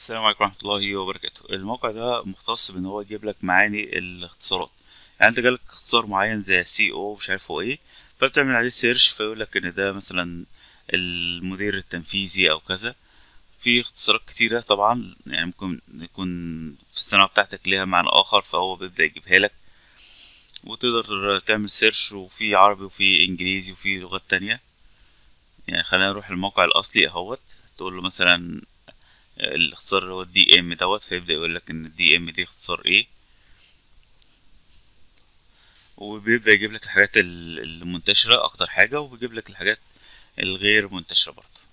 السلام عليكم ورحمة الله وبركاته الموقع ده مختص بان هو يجيب لك معاني الاختصارات يعني انت جالك اختصار معين زي سي او مش عارف هو ايه فبتعمل عليه سيرش فيقول لك ان ده مثلا المدير التنفيذي او كذا في اختصارات كتيرة طبعا يعني ممكن يكون في الصناعة بتاعتك ليها معنى اخر فهو بيبدأ يجيبها لك وتقدر تعمل سيرش وفي عربي وفي انجليزي وفي لغات تانية يعني خلينا نروح الموقع الاصلي اهوت تقول له مثلا الاختصار اللي هو الدي ام دوت فيبدأ يقول لك ان الدي ام دي اختصار ايه وبيبدأ يجيب لك الحاجات ال- المنتشرة اكتر حاجة وبيجيب لك الحاجات الغير منتشرة برضه